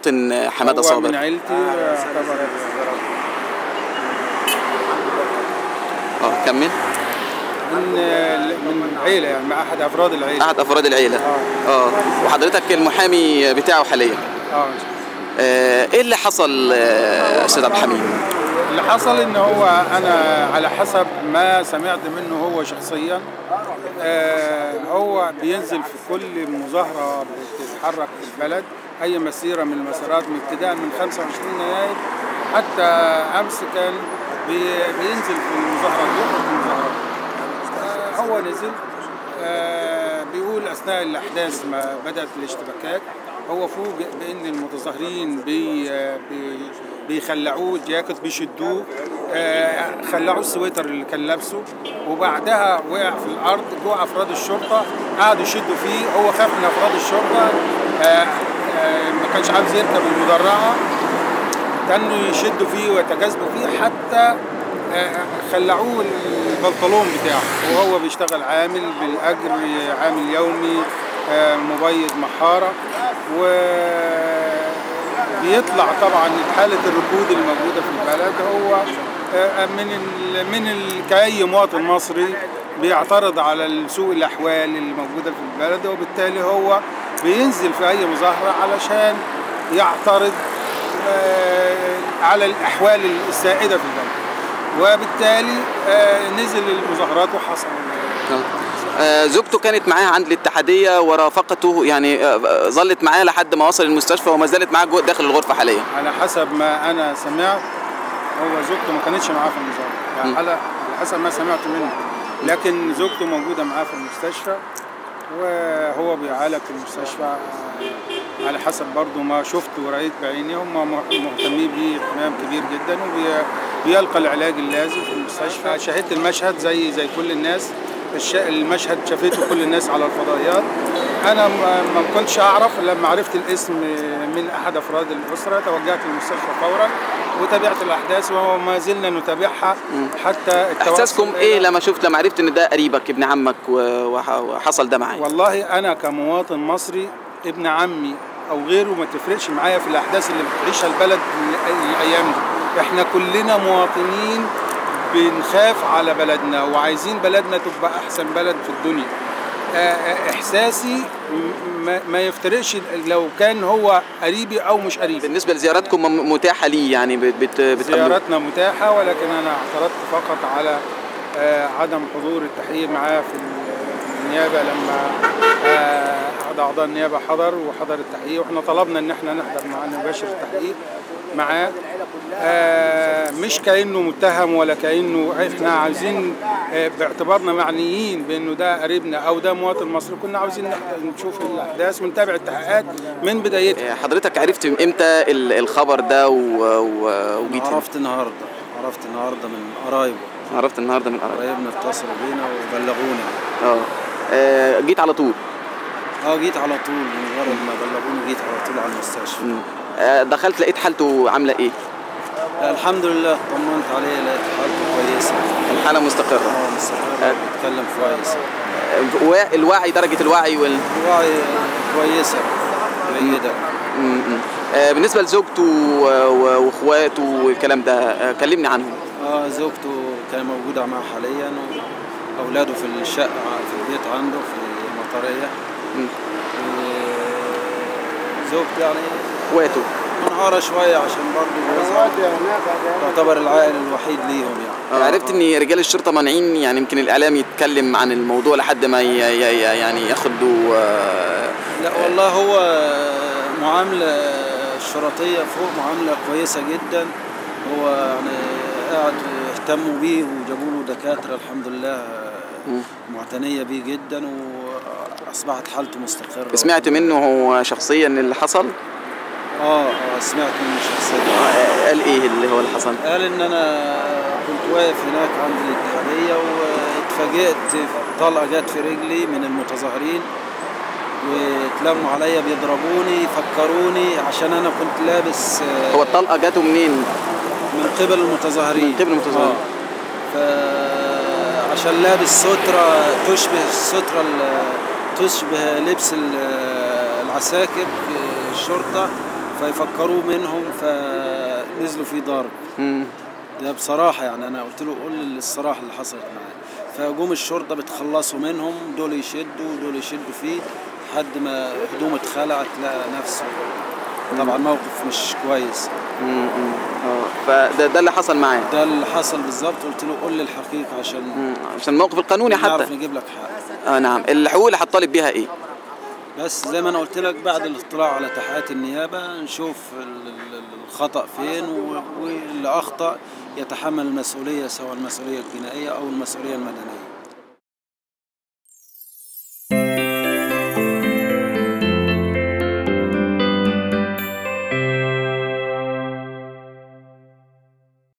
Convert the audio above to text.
المواطن حماده هو صابر من عيلتي يعتبر اه كمل من من عيله يعني مع احد افراد العيله احد افراد العيله اه وحضرتك المحامي بتاعه حاليا اه آه، ايه اللي حصل آه، يا استاذ عبد الحميد اللي حصل ان هو انا على حسب ما سمعت منه هو شخصيا آه هو بينزل في كل مظاهره بتتحرك في البلد اي مسيره من المسارات من ابتداء من 25 يناير حتى امس كان بي- بينزل في المظاهرات يخرج في المظاهرات آه هو نزل آه بيقول اثناء الاحداث ما بدات الاشتباكات هو فوجئ بان المتظاهرين بي بي بيخلعوه الجاكيت بيشدوه آه، خلعوه السويتر اللي كان لابسه وبعدها وقع في الارض جوه افراد الشرطه قعدوا يشدوا فيه هو خاف من افراد الشرطه آه، آه، ما كانش عاوز يركب المدرعه كانوا يشدوا فيه ويتجاذبوا فيه حتى آه، خلعوه البنطلون بتاعه وهو بيشتغل عامل بالاجر عامل يومي آه، مبيض محاره و بيطلع طبعا حاله الركود الموجوده في البلد هو آه، من ال من ال كأي مواطن مصري بيعترض على سوء الاحوال اللي موجوده في البلد وبالتالي هو بينزل في اي مظاهره علشان يعترض آه، على الاحوال السائده في البلد وبالتالي آه، نزل المظاهرات وحصل آه، زوجته كانت معاه عند الاتحاديه ورافقته يعني آه، آه، ظلت معاه لحد ما وصل المستشفى وما زالت معاه جوه داخل الغرفه حاليا على حسب ما انا سمعت هو زوجته ما كانتش معاه في المظاهره يعني على على حسب ما سمعت منه لكن زوجته موجوده معاه في المستشفى وهو بيعالج في المستشفى على حسب برضو ما شفت ورأيت بعيني هم مهتمين بيه اهتمام كبير جدا وبيلقى العلاج اللازم في المستشفى شاهدت المشهد زي زي كل الناس الش- المشهد شافته كل الناس على الفضائيات انا ما ما كنتش اعرف لما عرفت الاسم من احد افراد الاسره توجهت للمستشفى فورا وتابعت الاحداث وما زلنا نتابعها حتى التواصل احساسكم إلى- ايه لما شفت لما عرفت ان ده قريبك ابن عمك و- وح- وحصل ده معاه والله انا كمواطن مصري ابن عمي او غيره ما تفرقش معايا في الاحداث اللي بتعيشها البلد ال- الايام دي احنا كلنا مواطنين بنخاف على بلدنا وعايزين بلدنا تبقى احسن بلد في الدنيا آه، آه، احساسي م- ما- ما يفترقش لو كان هو قريبي او مش قريبي بالنسبه لزياراتكم م- متاحه ليه يعني بت بت بتقابلوه؟ زياراتنا متاحة ولكن أنا اعترضت فقط على آه، عدم حضور التحقيق معاه في النيابة لما آه، أحد أعضاء النيابة حضر وحضر التحقيق وإحنا طلبنا إن إحنا نحضر معاه نباشر التحقيق معاه آه، مش كأنه متهم ولا كأنه إحنا عايزين آه، باعتبارنا معنيين بأنه ده قريبنا أو ده مواطن مصري كنا عاوزين نحضر نشوف الأحداث ونتابع التحقيقات من بدايتها آه، حضرتك عرفت امتى ال- الخبر ده و- و- وجيت هنا؟ عرفت النهارده عرفت النهارده من قرايبه عرفت النهارده من قرايبك قرايبنا اتصلوا بينا وبلغونا اه آه، جيت على طول اه جيت على طول مجرد ما بلغوني جيت على طول على المستشفى مم. آه، دخلت لقيت حالته عامله ايه لا، الحمد لله طمنت عليه لقيت حالته كويسه الحاله مستقره اه مستقر بيتكلم كويس آه، وا- الوعي درجه الوعي وال... وعي كويسه جيده مم، مم. آه، بالنسبه لزوجته و- و- واخواته والكلام ده آه، كلمني عنهم اه زوجته كان موجوده معاه حاليا واولاده في الشقه في البيت عنده في المطريه مم. زوجته يعني اخواته منهارة شوية عشان برضه جوزها تعتبر العائل الوحيد ليهم يعني آه، عرفت ان رجال الشرطه مانعين يعني يمكن الاعلام يتكلم عن الموضوع لحد ما ي... ي... ي- يعني ياخدوا آه، لا والله هو معاملة الشرطية فوق معاملة كويسة جدا هو يعني قاعد اهتموا بيه وجابوا له دكاترة الحمد لله معتنية بيه جدا وأصبحت حالته مستقرة سمعت منه هو شخصيا اللي حصل اه اه سمعت منه شخصيا آه، قال ايه اللي هو اللي حصل قال ان انا كنت واقف هناك عند الاتحاديه واتفاجئت طلقه جت في رجلي من المتظاهرين واتلموا عليا بيضربوني فكروني عشان انا كنت لابس آه، هو الطلقه جاته منين من قبل المتظاهرين من قبل المتظاهرين. آه. فعشان لابس سترة تشبه السترة ال- تشبه لبس ال- العساكر في الشرطة فيفكروا منهم فنزلوا في ضرب مم. ده بصراحة يعني أنا قلت له قول لي الصراحة اللي حصلت معايا فجم الشرطة بتخلصوا منهم دول يشدوا دول يشدوا فيه لحد ما هدومه اتخلعت لقى نفسه طبعا موقف مش كويس مم. مم. اه فده ده اللي حصل معاه ده اللي حصل بالظبط قلت له قول لي الحقيقة عشان مم. عشان الموقف القانوني نعرف حتى نجيب لك حق اه نعم الحقوق اللي هتطالب بيها ايه بس زي ما انا قلت لك بعد الاطلاع على تحقيقات النيابه نشوف ال- ال- الخطا فين و- واللي اخطا يتحمل المسؤوليه سواء المسؤوليه الجنائيه او المسؤوليه المدنيه